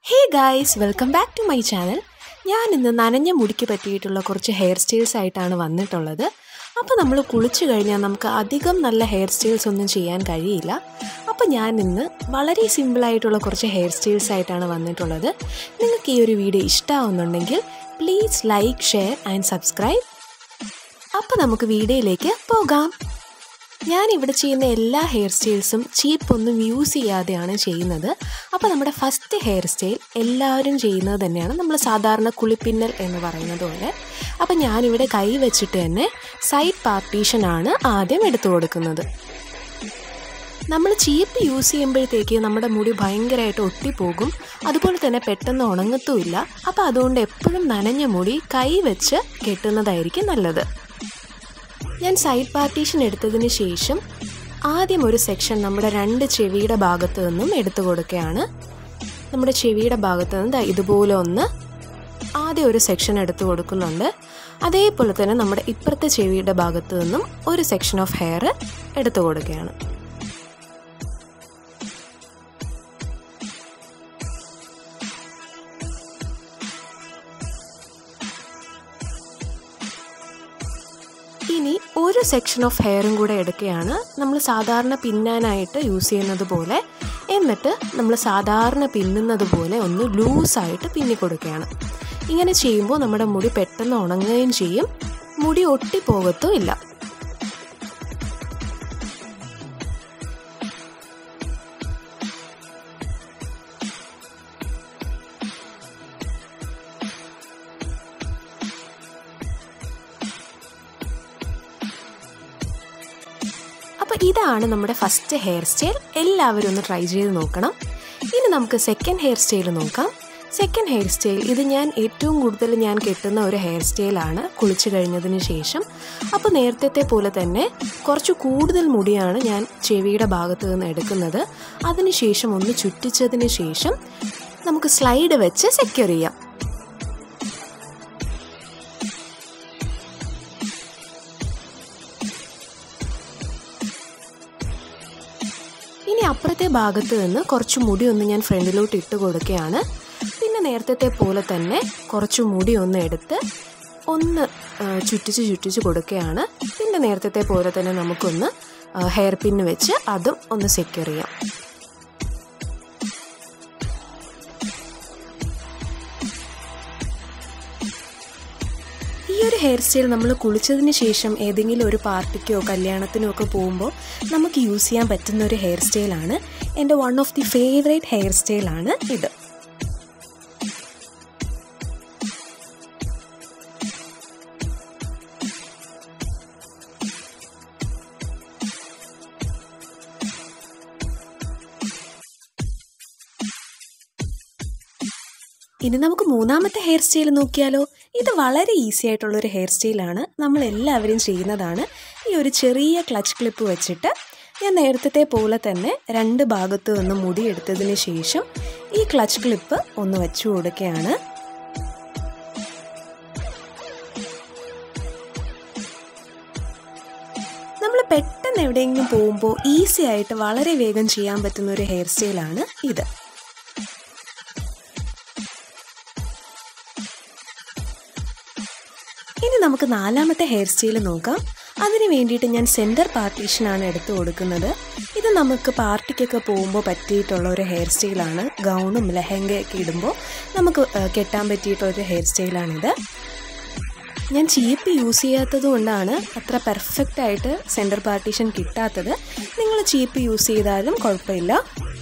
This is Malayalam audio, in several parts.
hey guys welcome back to my channel ഞാൻ ഇന്ന് നനഞ്ഞ മുടിക്ക് പറ്റിയിട്ടുള്ള കുറച്ച് ഹെയർ സ്റ്റൈൽസ് ആയിട്ടാണ് വന്നിട്ടുള്ളത് അപ്പോൾ നമ്മൾ കുളിച്ചു കഴിഞ്ഞാൽ നമുക്ക് അധികം നല്ല ഹെയർ സ്റ്റൈൽസ് ഒന്നും ചെയ്യാൻ കഴിയില്ല അപ്പോൾ ഞാൻ ഇന്ന് വളരെ സിമ്പിളായിട്ടുള്ള കുറച്ച് ഹെയർ സ്റ്റൈൽസ് ആയിട്ടാണ് വന്നിട്ടുള്ളത് നിങ്ങൾക്ക് ഈ ഒരു വീഡിയോ ഇഷ്ടമാവുന്നുണ്ടെങ്കിൽ please like share and subscribe അപ്പോൾ നമുക്ക് വീഡിയോയിലേക്ക് പോകാം ഞാൻ ഇവിടെ ചെയ്യുന്ന എല്ലാ ഹെയർ സ്റ്റൈൽസും ചീപ്പ് ഒന്നും യൂസ് ചെയ്യാതെയാണ് ചെയ്യുന്നത് അപ്പോൾ നമ്മുടെ ഫസ്റ്റ് ഹെയർ സ്റ്റൈൽ എല്ലാവരും ചെയ്യുന്നത് തന്നെയാണ് നമ്മൾ സാധാരണ കുളിപ്പിന്നൽ എന്ന് പറയുന്നത് പോലെ അപ്പോൾ ഞാനിവിടെ കൈ വെച്ചിട്ട് തന്നെ സൈഡ് പാർട്ടീഷനാണ് ആദ്യം എടുത്തു കൊടുക്കുന്നത് നമ്മൾ ചീപ്പ് യൂസ് ചെയ്യുമ്പോഴത്തേക്ക് നമ്മുടെ മുടി ഭയങ്കരമായിട്ട് ഒട്ടിപ്പോകും അതുപോലെ തന്നെ പെട്ടെന്ന് ഉണങ്ങത്തുമില്ല അപ്പോൾ അതുകൊണ്ട് എപ്പോഴും നനഞ്ഞ മുടി കൈ വെച്ച് കെട്ടുന്നതായിരിക്കും നല്ലത് ഞാൻ സൈഡ് പാർട്ടീഷൻ എടുത്തതിന് ശേഷം ആദ്യം ഒരു സെക്ഷൻ നമ്മുടെ രണ്ട് ചെവിയുടെ ഭാഗത്ത് നിന്നും എടുത്തു കൊടുക്കുകയാണ് നമ്മുടെ ചെവിയുടെ ഭാഗത്ത് നിന്ന് ദാ ഇതുപോലെ ഒന്ന് ആദ്യം ഒരു സെക്ഷൻ എടുത്തു കൊടുക്കുന്നുണ്ട് അതേപോലെ തന്നെ നമ്മുടെ ഇപ്പുറത്തെ ചെവിയുടെ ഭാഗത്ത് നിന്നും ഒരു സെക്ഷൻ ഓഫ് ഹെയർ എടുത്തു കൊടുക്കുകയാണ് ഇനി ഒരു സെക്ഷൻ ഓഫ് ഹെയറും കൂടെ എടുക്കുകയാണ് നമ്മൾ സാധാരണ പിന്നാനായിട്ട് യൂസ് ചെയ്യുന്നത് പോലെ എന്നിട്ട് നമ്മൾ സാധാരണ പിന്നുന്നത് പോലെ ഒന്ന് ലൂസായിട്ട് പിന്നി കൊടുക്കുകയാണ് ഇങ്ങനെ ചെയ്യുമ്പോൾ നമ്മുടെ മുടി പെട്ടെന്ന് ഉണങ്ങുകയും ചെയ്യും മുടി ഒട്ടിപ്പോകത്തും ഇല്ല അപ്പോൾ ഇതാണ് നമ്മുടെ ഫസ്റ്റ് ഹെയർ സ്റ്റൈൽ എല്ലാവരും ഒന്ന് ട്രൈ ചെയ്ത് നോക്കണം ഇനി നമുക്ക് സെക്കൻഡ് ഹെയർ സ്റ്റൈൽ നോക്കാം സെക്കൻഡ് ഹെയർ സ്റ്റൈൽ ഇത് ഞാൻ ഏറ്റവും കൂടുതൽ ഞാൻ കെട്ടുന്ന ഒരു ഹെയർ സ്റ്റൈലാണ് കുളിച്ചു കഴിഞ്ഞതിന് ശേഷം അപ്പോൾ നേരത്തെ പോലെ തന്നെ കുറച്ച് കൂടുതൽ മുടിയാണ് ഞാൻ ചെവിയുടെ ഭാഗത്ത് നിന്ന് എടുക്കുന്നത് അതിനുശേഷം ഒന്ന് ചുറ്റിച്ചതിന് ശേഷം നമുക്ക് സ്ലൈഡ് വെച്ച് സെക്യൂർ ചെയ്യാം ഇനി അപ്പുറത്തെ ഭാഗത്ത് നിന്ന് കുറച്ച് മുടി ഒന്ന് ഞാൻ ഫ്രണ്ടിലോട്ട് ഇട്ട് കൊടുക്കുകയാണ് പിന്നെ നേരത്തെ പോലെ തന്നെ കുറച്ച് മുടി ഒന്ന് എടുത്ത് ഒന്ന് ചുറ്റിച്ച് ചുറ്റിച്ച് കൊടുക്കുകയാണ് പിന്നെ നേരത്തെ പോലെ തന്നെ നമുക്കൊന്ന് ഹെയർ പിന്ന് വെച്ച് അതും ഒന്ന് സെക്യൂർ ചെയ്യാം ഈ ഒരു ഹെയർ സ്റ്റൈൽ നമ്മൾ കുളിച്ചതിന് ശേഷം ഏതെങ്കിലും ഒരു പാർട്ടിക്കോ കല്യാണത്തിനോ ഒക്കെ പോകുമ്പോൾ നമുക്ക് യൂസ് ചെയ്യാൻ പറ്റുന്ന ഒരു ഹെയർ സ്റ്റൈലാണ് എൻ്റെ one of the favourite hair സ്റ്റൈലാണ് ഇത് ഇനി നമുക്ക് മൂന്നാമത്തെ ഹെയർ സ്റ്റൈൽ നോക്കിയാലോ ഇത് വളരെ ഈസി ആയിട്ടുള്ളൊരു ഹെയർ സ്റ്റൈലാണ് നമ്മൾ എല്ലാവരും ചെയ്യുന്നതാണ് ഈ ഒരു ചെറിയ ക്ലച്ച് ക്ലിപ്പ് വെച്ചിട്ട് ഞാൻ നേരത്തെ പോലെ തന്നെ രണ്ട് ഭാഗത്ത് നിന്ന് മുടി എടുത്തതിന് ശേഷം ഈ ക്ലച്ച് ക്ലിപ്പ് ഒന്ന് വെച്ചു കൊടുക്കുകയാണ് നമ്മൾ പെട്ടെന്ന് എവിടെയെങ്കിലും പോകുമ്പോൾ ഈസി ആയിട്ട് വളരെ വേഗം ചെയ്യാൻ പറ്റുന്ന ഒരു ഹെയർ സ്റ്റൈലാണ് ഇത് ഇനി നമുക്ക് നാലാമത്തെ ഹെയർ സ്റ്റൈൽ നോക്കാം അതിന് വേണ്ടിയിട്ട് ഞാൻ സെൻറ്റർ പാർട്ടീഷനാണ് എടുത്തു കൊടുക്കുന്നത് ഇത് നമുക്ക് പാർട്ടിക്കൊക്കെ പോകുമ്പോൾ പറ്റിയിട്ടുള്ള ഒരു ഹെയർ സ്റ്റൈലാണ് ഗൗണും ലെഹങ്കയൊക്കെ ഇടുമ്പോൾ നമുക്ക് കെട്ടാൻ പറ്റിയിട്ടുള്ള ഒരു ഹെയർ സ്റ്റൈലാണിത് ഞാൻ ചീപ്പ് യൂസ് ചെയ്യാത്തത് കൊണ്ടാണ് അത്ര പെർഫെക്റ്റ് ആയിട്ട് സെൻറ്റർ പാർട്ടീഷൻ കിട്ടാത്തത് നിങ്ങൾ ചീപ്പ് യൂസ് ചെയ്താലും കുഴപ്പമില്ല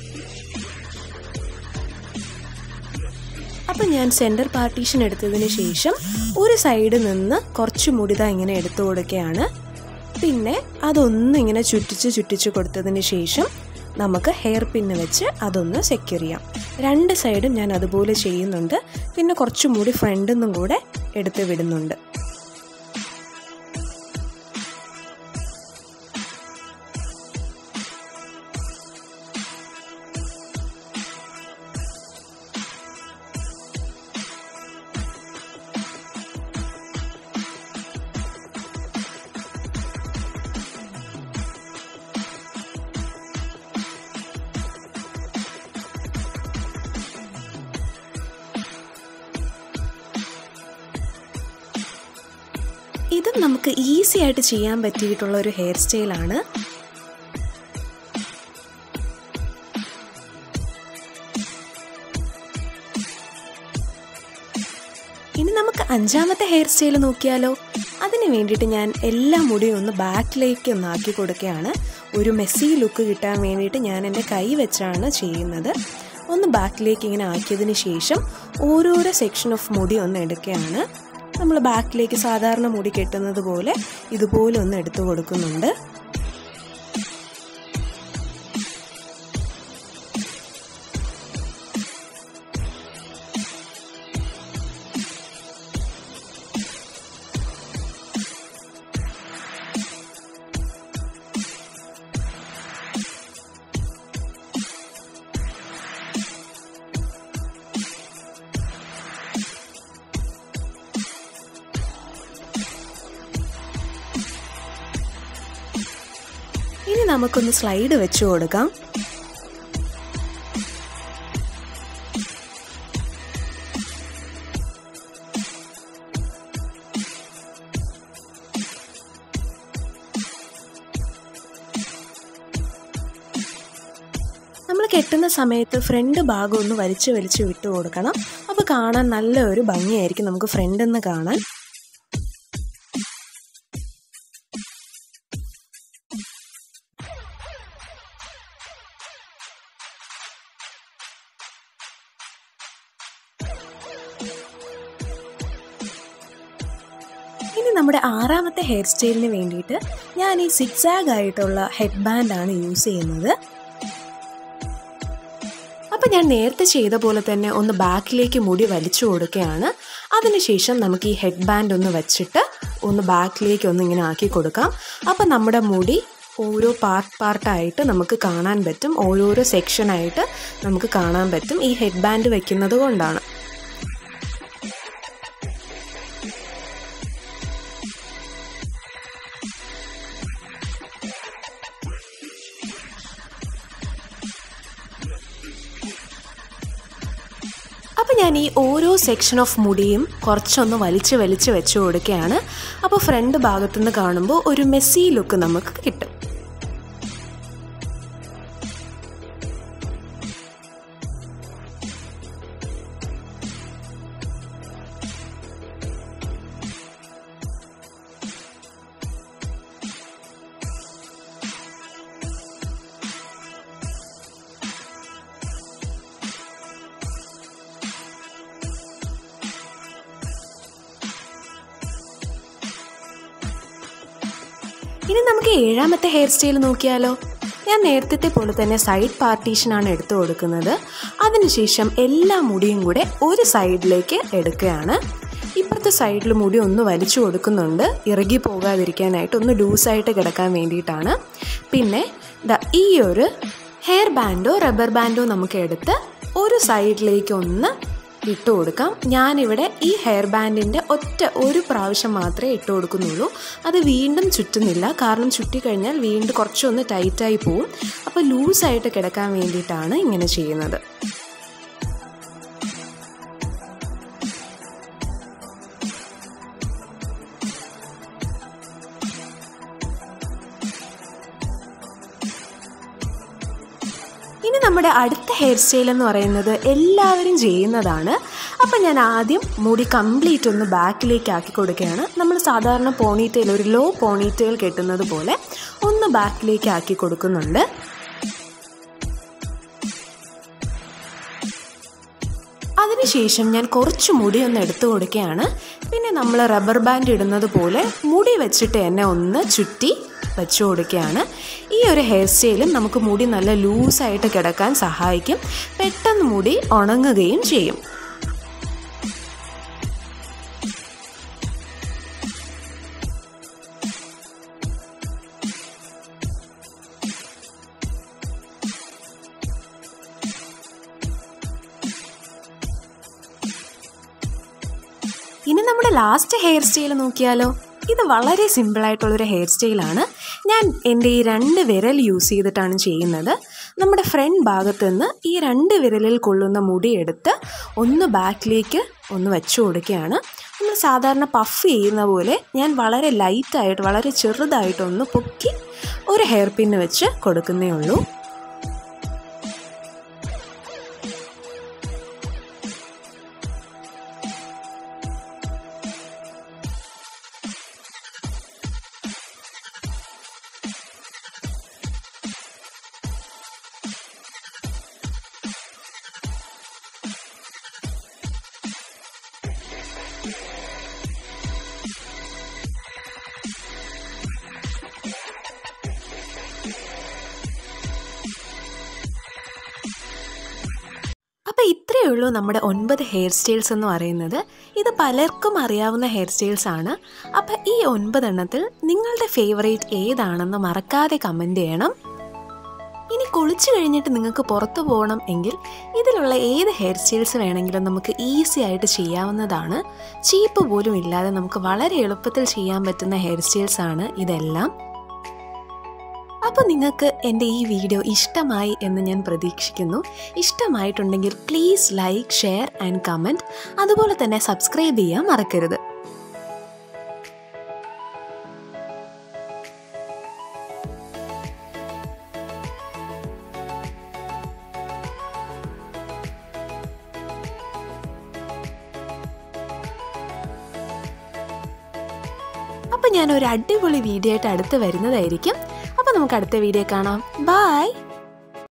അപ്പം ഞാൻ സെൻറ്റർ പാർട്ടീഷൻ എടുത്തതിന് ശേഷം ഒരു സൈഡ് നിന്ന് കുറച്ച് മുടിത ഇങ്ങനെ എടുത്തു കൊടുക്കുകയാണ് പിന്നെ അതൊന്ന് ഇങ്ങനെ ചുറ്റിച്ച് ചുറ്റിച്ച് കൊടുത്തതിന് ശേഷം നമുക്ക് ഹെയർ പിന്ന് വെച്ച് അതൊന്ന് സെക്യൂർ ചെയ്യാം രണ്ട് സൈഡും ഞാൻ അതുപോലെ ചെയ്യുന്നുണ്ട് പിന്നെ കുറച്ച് മുടി ഫ്രണ്ടിൽ നിന്നും കൂടെ എടുത്ത് വിടുന്നുണ്ട് ഇതും നമുക്ക് ഈസി ആയിട്ട് ചെയ്യാൻ പറ്റിയിട്ടുള്ള ഒരു ഹെയർ സ്റ്റൈലാണ് ഇനി നമുക്ക് അഞ്ചാമത്തെ ഹെയർ സ്റ്റൈൽ നോക്കിയാലോ അതിന് വേണ്ടിയിട്ട് ഞാൻ എല്ലാ മുടിയും ഒന്ന് ബാക്കിലേക്ക് ഒന്ന് ആക്കി കൊടുക്കുകയാണ് ഒരു മെസ്സി ലുക്ക് കിട്ടാൻ വേണ്ടിയിട്ട് ഞാൻ എൻ്റെ കൈ വെച്ചാണ് ചെയ്യുന്നത് ഒന്ന് ബാക്കിലേക്ക് ഇങ്ങനെ ആക്കിയതിന് ശേഷം ഓരോരോ സെക്ഷൻ ഓഫ് മുടി ഒന്ന് എടുക്കുകയാണ് നമ്മൾ ബാക്കിലേക്ക് സാധാരണ മുടി കെട്ടുന്നത് പോലെ ഇതുപോലെ ഒന്ന് എടുത്തു കൊടുക്കുന്നുണ്ട് ഇനി നമുക്കൊന്ന് സ്ലൈഡ് വെച്ച് കൊടുക്കാം നമ്മൾ കെട്ടുന്ന സമയത്ത് ഫ്രണ്ട് ഭാഗം ഒന്ന് വലിച്ചു വലിച്ച് വിട്ടു കൊടുക്കണം അപ്പോൾ കാണാൻ നല്ല ഒരു ഭംഗിയായിരിക്കും നമുക്ക് ഫ്രണ്ടിൽ നിന്ന് കാണാൻ ഇനി നമ്മുടെ ആറാമത്തെ ഹെയർ സ്റ്റൈലിന് വേണ്ടിയിട്ട് ഞാൻ ഈ സിക്സാഗ് ആയിട്ടുള്ള ഹെഡ് ബാൻഡാണ് യൂസ് ചെയ്യുന്നത് അപ്പം ഞാൻ നേരത്തെ ചെയ്ത പോലെ തന്നെ ഒന്ന് ബാക്കിലേക്ക് മുടി വലിച്ചു കൊടുക്കുകയാണ് അതിനുശേഷം നമുക്ക് ഈ ഹെഡ് ബാൻഡ് ഒന്ന് വെച്ചിട്ട് ഒന്ന് ബാക്കിലേക്ക് ഒന്ന് ഇങ്ങനെ ആക്കി കൊടുക്കാം അപ്പം നമ്മുടെ മുടി ഓരോ പാർട്ട് പാർട്ടായിട്ട് നമുക്ക് കാണാൻ പറ്റും ഓരോരോ സെക്ഷനായിട്ട് നമുക്ക് കാണാൻ പറ്റും ഈ ഹെഡ് ബാൻഡ് വെക്കുന്നത് കൊണ്ടാണ് അപ്പോൾ ഞാൻ ഈ ഓരോ സെക്ഷൻ ഓഫ് മുടിയും കുറച്ചൊന്ന് വലിച്ച് വലിച്ച് വെച്ച് കൊടുക്കുകയാണ് അപ്പോൾ ഫ്രണ്ട് ഭാഗത്തുനിന്ന് കാണുമ്പോൾ ഒരു മെസ്സി ലുക്ക് നമുക്ക് കിട്ടും ഇനി നമുക്ക് ഏഴാമത്തെ ഹെയർ സ്റ്റൈൽ നോക്കിയാലോ ഞാൻ നേരത്തെ പോലെ തന്നെ സൈഡ് പാർട്ടീഷനാണ് എടുത്തു കൊടുക്കുന്നത് അതിനുശേഷം എല്ലാ മുടിയും കൂടെ ഒരു സൈഡിലേക്ക് എടുക്കുകയാണ് ഇപ്പുറത്തെ സൈഡിൽ മുടി ഒന്ന് വലിച്ചു കൊടുക്കുന്നുണ്ട് ഇറങ്ങി പോകാതിരിക്കാനായിട്ട് ഒന്ന് ലൂസായിട്ട് കിടക്കാൻ വേണ്ടിയിട്ടാണ് പിന്നെ ദാ ഈ ഒരു ഹെയർ ബാൻഡോ റബ്ബർ ബാൻഡോ നമുക്ക് എടുത്ത് ഒരു സൈഡിലേക്ക് ഒന്ന് ഇട്ട് കൊടുക്കാം ഞാനിവിടെ ഈ ഹെയർ ബാൻഡിൻ്റെ ഒറ്റ ഒരു പ്രാവശ്യം മാത്രമേ ഇട്ട് കൊടുക്കുന്നുള്ളൂ അത് വീണ്ടും ചുറ്റുന്നില്ല കാരണം ചുറ്റിക്കഴിഞ്ഞാൽ വീണ്ടും കുറച്ചൊന്ന് ടൈറ്റായി പോവും അപ്പോൾ ലൂസായിട്ട് കിടക്കാൻ വേണ്ടിയിട്ടാണ് ഇങ്ങനെ ചെയ്യുന്നത് ഇനി നമ്മുടെ അടുത്ത ഹെയർ സ്റ്റൈൽ എന്ന് പറയുന്നത് എല്ലാവരും ചെയ്യുന്നതാണ് അപ്പം ഞാൻ ആദ്യം മുടി കംപ്ലീറ്റ് ഒന്ന് ബാക്കിലേക്ക് ആക്കി കൊടുക്കുകയാണ് നമ്മൾ സാധാരണ പോണീറ്റെയിൽ ഒരു ലോ പോണീറ്റെയിൽ കെട്ടുന്നത് പോലെ ഒന്ന് ബാക്കിലേക്ക് ആക്കി കൊടുക്കുന്നുണ്ട് അതിനുശേഷം ഞാൻ കുറച്ച് മുടി ഒന്ന് എടുത്തു കൊടുക്കുകയാണ് പിന്നെ നമ്മൾ റബ്ബർ ബാൻഡ് ഇടുന്നത് പോലെ മുടി വെച്ചിട്ട് എന്നെ ഒന്ന് ചുറ്റി വെച്ചു കൊടുക്കുകയാണ് ഈ ഒരു ഹെയർ സ്റ്റൈലും നമുക്ക് മുടി നല്ല ലൂസായിട്ട് കിടക്കാൻ സഹായിക്കും പെട്ടെന്ന് മുടി ഉണങ്ങുകയും ചെയ്യും ഇനി നമ്മുടെ ലാസ്റ്റ് ഹെയർ സ്റ്റൈൽ നോക്കിയാലോ ഇത് വളരെ സിമ്പിളായിട്ടുള്ളൊരു ഹെയർ സ്റ്റൈലാണ് ഞാൻ എൻ്റെ ഈ രണ്ട് വിരൽ യൂസ് ചെയ്തിട്ടാണ് ചെയ്യുന്നത് നമ്മുടെ ഫ്രണ്ട് ഭാഗത്ത് നിന്ന് ഈ രണ്ട് വിരലിൽ കൊള്ളുന്ന മുടി എടുത്ത് ഒന്ന് ബാക്കിലേക്ക് ഒന്ന് വെച്ചു കൊടുക്കുകയാണ് നമ്മൾ സാധാരണ പഫ് ചെയ്യുന്ന പോലെ ഞാൻ വളരെ ലൈറ്റായിട്ട് വളരെ ചെറുതായിട്ടൊന്ന് പൊക്കി ഒരു ഹെയർ പിന്ന് വെച്ച് കൊടുക്കുന്നേ ഉള്ളൂ അപ്പോൾ ഇത്രയേ ഉള്ളൂ നമ്മുടെ ഒൻപത് ഹെയർ സ്റ്റൈൽസ് എന്ന് പറയുന്നത് ഇത് പലർക്കും അറിയാവുന്ന ഹെയർ സ്റ്റൈൽസ് ആണ് അപ്പോൾ ഈ ഒൻപതെണ്ണത്തിൽ നിങ്ങളുടെ ഫേവറേറ്റ് ഏതാണെന്ന് മറക്കാതെ കമൻറ്റ് ചെയ്യണം ഇനി കുളിച്ചു കഴിഞ്ഞിട്ട് നിങ്ങൾക്ക് പുറത്തു പോകണം എങ്കിൽ ഇതിലുള്ള ഏത് ഹെയർ സ്റ്റൈൽസ് വേണമെങ്കിലും നമുക്ക് ഈസി ആയിട്ട് ചെയ്യാവുന്നതാണ് ചീപ്പ് പോലും ഇല്ലാതെ നമുക്ക് വളരെ എളുപ്പത്തിൽ ചെയ്യാൻ പറ്റുന്ന ഹെയർ സ്റ്റൈൽസ് ആണ് ഇതെല്ലാം അപ്പോൾ നിങ്ങൾക്ക് എൻ്റെ ഈ വീഡിയോ ഇഷ്ടമായി എന്ന് ഞാൻ പ്രതീക്ഷിക്കുന്നു ഇഷ്ടമായിട്ടുണ്ടെങ്കിൽ please like share and comment അതുപോലെ തന്നെ സബ്സ്ക്രൈബ് ചെയ്യാൻ മറക്കരുത് അപ്പോൾ ഞാൻ ഒരു അടിപൊളി വീഡിയോ ആയിട്ട് അടുത്ത് വരുന്നതായിരിക്കും അപ്പോൾ നമുക്ക് അടുത്ത വീഡിയോ കാണാം ബായ്